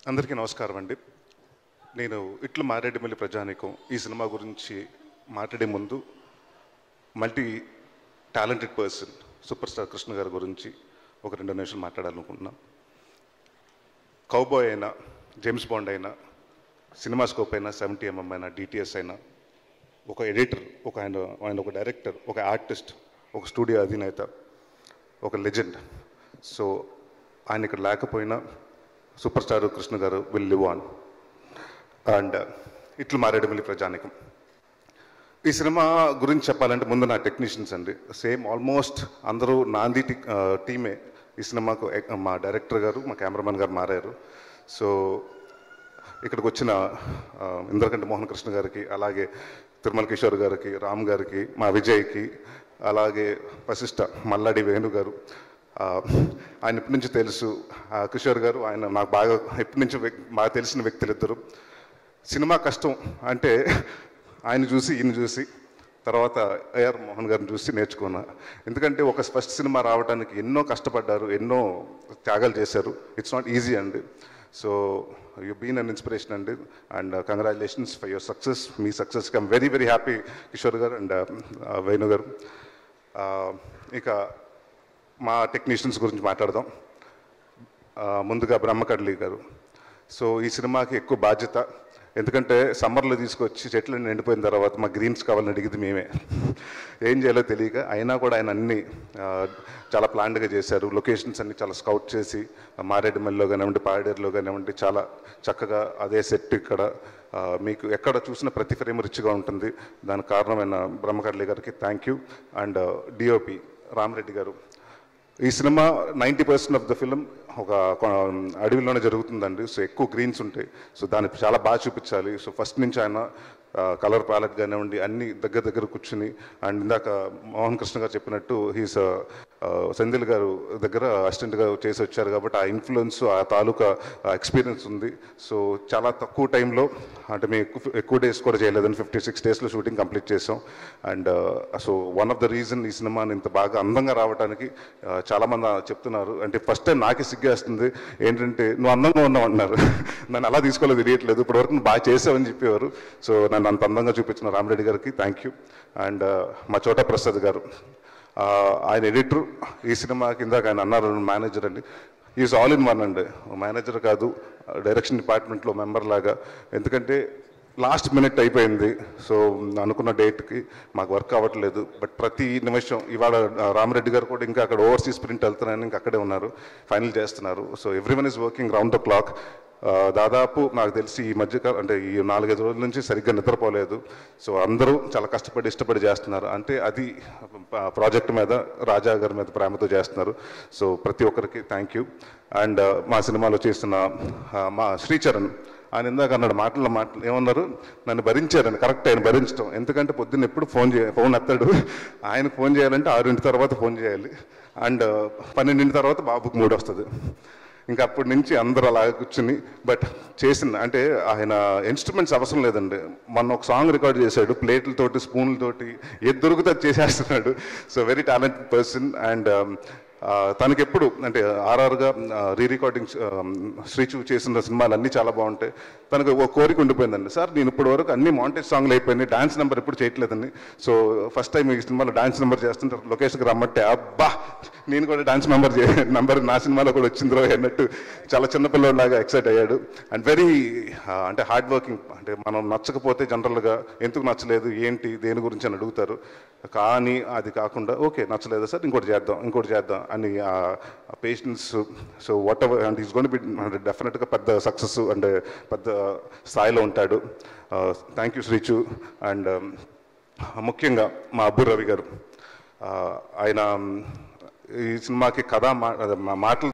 అందరికీ నమస్కారం అండి నేను ఇట్లు మారేడుమల్లి ప్రజానీకం ఈ సినిమా గురించి మాట్లాడే ముందు multi talented person super star Krishna garu గురించి ఒక రెండు నిమిషాలు మాట్లాడాలనుకుంటున్నా కౌబాయ్ అయినా జేమ్స్ బాండ్ అయినా సినిమా స్కోప్ అయినా సెవెంటీ ఎంఎం అయినా డిటిఎస్ అయినా ఒక ఎడిటర్ ఒక ఆయన ఆయన ఒక డైరెక్టర్ ఒక ఆర్టిస్ట్ ఒక స్టూడియో అధినేత ఒక లెజెండ్ సో ఆయన ఇక్కడ లేకపోయినా సూపర్ స్టార్ కృష్ణ గారు విల్ లివ్ ఆన్ అండ్ ఇట్లు మారేడుమల్లి ప్రజానికం ఈ సినిమా గురించి చెప్పాలంటే ముందు నా టెక్నీషియన్స్ అండి సేమ్ ఆల్మోస్ట్ అందరూ నాంది టి- ఆ, టీమే ఈ సినిమాకు ఎ- మా డైరెక్టర్ గారు మా కెమెరామెన్ గారు మారారు సో ఇక్కడికి వచ్చిన ఆ, ఇంద్రకంటి మోహన్ కృష్ణ గారికి అలాగే తిరుమల కిషోర్ గారికి రామ్ గారికి మా విజయ్కి అలాగే వశిష్ట మల్లాడి వేణు గారు ఆ, ఆయన ఎప్పటి నుంచి తెలుసు ఆ, కిషోర్ గారు ఆయన నాకు బాగా ఎప్పటి నుంచి వ్యక్- బాగా తెలిసిన వ్యక్తులు ఇద్దరు సినిమా కష్టం అంటే ఆయన చూసి ఈయన చూసి తర్వాత ఏఆర్ మోహన్ గారిని చూసి నేర్చుకున్నా ఎందుకంటే ఒక ఫస్ట్ సినిమా రావడానికి ఎన్నో కష్టపడ్డారు ఎన్నో త్యాగాలు చేశారు ఇట్స్ నాట్ ఈజీ అండి so you been an inspiration అండి and congratulations for your success మీ సక్సెస్కి I'm very very happy Kishore garu and Venu గారు ఆ, ఇక మా టెక్నీషియన్స్ గురించి మాట్లాడదాం ఆ, ముందుగా బ్రహ్మకడ్లి గారు సో ఈ సినిమాకి ఎక్కువ బాధ్యత ఎందుకంటే సమ్మర్లో తీసుకొచ్చి చెట్లు ఎండిపోయిన తర్వాత మా గ్రీన్స్ కావాలని అడిగింది మేమే ఏం చేయాలో తెలియక అయినా కూడా ఆయన అన్ని ఆ, చాలా ప్లాన్డ్గా చేశారు లొకేషన్స్ అన్ని చాలా స్కౌట్ చేసి మారేడుమల్లిలో కానివ్వండి పాడేరులో కానివ్వండి చాలా చక్కగా అదే సెట్ ఇక్కడ ఆ, మీకు ఎక్కడ చూసిన ప్రతి ఫ్రేమ్ రిచ్గా ఉంటుంది దానికి కారణమైన బ్రహ్మకడ్లి గారికి thank you and DOP Ramareddy garu ఈ cinema ninety percent of the film ఒక కొ- అడవిలోనే జరుగుతుందండి సో ఎక్కువ గ్రీన్స్ ఉంటాయి సో దాన్ని చాలా బాగా చూపించాలి సో ఫస్ట్ నుంచి ఆయన కలర్ ప్యాలెట్ కానివ్వండి అన్ని దగ్గర దగ్గర కూర్చుని అండ్ ఇందాక మోహన్ కృష్ణ గారు చెప్పినట్టు హీస్ సెంధిల్ గారు దగ్గర అసిస్టెంట్గా చేసి వచ్చారు కాబట్టి ఆ ఇన్ఫ్లుయెన్స్ ఆ తాలూకా ఎక్స్పీరియన్స్ ఉంది సో చాలా తక్కువ టైంలో అంటే మేము ఎక్కువ ఎక్కువ డేస్ కూడా చేయలేదని ఫిఫ్టీ సిక్స్ డేస్లో షూటింగ్ కంప్లీట్ చేసాం and so one of the reason ఈ సినిమాని ఇంత బాగా అందంగా రావడానికి uh, చాలా మంది చెప్తున్నారు అంటే ఫస్ట్ టైం నాకే సిగ్గేస్తుంది ఏంటంటే నువ్వు అందంగా ఉన్నావు అన్నారు నన్ను అలా తీసుకోలేదు తెలియట్లేదు ఇప్పటివరకు నువ్వు బాగా చేసావని చెప్పేవారు సో నన్ను అంత అందంగా చూపించిన రామరెడ్డి గారికి థ్యాంక్ యూ అండ్ మా చోటా ప్రసాద్ గారు ఆ, ఆయన ఎడిటర్ ఈ సినిమా కింద ఆయన అన్నారు మేనేజర్ అండి ఈజ్ ఆల్ ఇన్ వన్ అండి మేనేజర్ కాదు డైరెక్షన్ డిపార్ట్మెంట్లో మెంబర్ లాగా ఎందుకంటే లాస్ట్ మినిట్ అయిపోయింది సో అనుకున్న డేట్కి మాకు వర్క్ అవ్వట్లేదు బట్ ప్రతి నిమిషం ఇవాళ ఆ, రామరెడ్డి గారు కూడా ఇంకా అక్కడ ఓవర్సీస్ ప్రింట్ వెళ్తున్నారని ఇంకా అక్కడే ఉన్నారు ఫైనల్ చేస్తున్నారు so everyone is working round the clock దాదాపు నాకు తెలిసి ఈ మధ్య కా- అంటే ఈ నాలుగైదు రోజుల నుంచి సరిగ్గా నిద్రపోలేదు సో అందరూ చాలా కష్టపడి ఇష్టపడి చేస్తున్నారు అంటే అది ప్రాజెక్ట్ మీద రాజా గారి మీద ప్రేమతో చేస్తున్నారు సో ప్రతి ఒక్కరికి థ్యాంక్ యూ అండ్ మా సినిమాలో చేస్తున్న ఆ, మా శ్రీచరణ్ ఆయన ఇందాక అన్నాడు మాటల మాటలు ఏమన్నారు నన్ను భరించారని కరెక్ట్ ఆయన భరించడం ఎందుకంటే పొద్దున్న ఎప్పుడు ఫోన్ చేయ ఫోన్ ఎత్తాడు ఆయన ఫోన్ చేయాలంటే ఆరింటి తర్వాత ఫోన్ చేయాలి అండ్ పన్నెండింటి తర్వాత బాబుకి మూడు వస్తుంది ఇంకా అప్పటి నుంచి అందరూ అలా కూర్చుని బట్ చేసిన అంటే ఆయన ఇన్స్ట్రుమెంట్స్ అవసరం లేదండి మొన్న ఒక సాంగ్ రికార్డ్ చేశాడు ప్లేట్లతోటి స్పూన్లతోటి ఏది దొరికితే అది చేసేస్తున్నాడు so very talented person and తనకి ఎప్పుడు అంటే ఆర్ఆర్గా రీ రికార్డింగ్ శ్రీచు చేసిన సినిమాలు అన్నీ చాలా బాగుంటాయి తనకు ఒక కోరిక ఉండిపోయిందండి సార్ నేను ఇప్పటి వరకు అన్ని మాంటేజ్ సాంగ్లు అయిపోయినాయి డాన్స్ నెంబర్ ఎప్పుడు చేయట్లేదండి సో ఫస్ట్ టైం ఈ సినిమాలో డాన్స్ నెంబర్ చేస్తుంటే లొకేషన్కి రమ్మంటే అబ్బా నేను కూడా డాన్స్ మెంబర్ నంబర్ నా సినిమాలో కూడా వచ్చిందిరో అన్నట్టు చాలా చిన్న పిల్లలాగా ఎక్సైట్ అయ్యాడు అండ్ వెరీ అంటే హార్డ్ వర్కింగ్ అంటే మనం నచ్చకపోతే జనరల్గా ఎందుకు నచ్చలేదు ఏంటి దేని గురించి అని అడుగుతారు కానీ అది కాకుండా ఓకే నచ్చలేదు సార్ ఇంకోటి చేద్దాం ఇంకోటి చేద్దాం అని ఆ patience so whatever and is gonna be డెఫినెట్గా పెద్ద సక్సెస్ అండ్ పెద్ద స్థాయిలో ఉంటాడు థ్యాంక్ యూ శ్రీచు అండ్ ముఖ్యంగా మా అబ్బు రవి గారు ఆ, ఆయన ఈ సినిమాకి కథ మా అదే మా మాటలు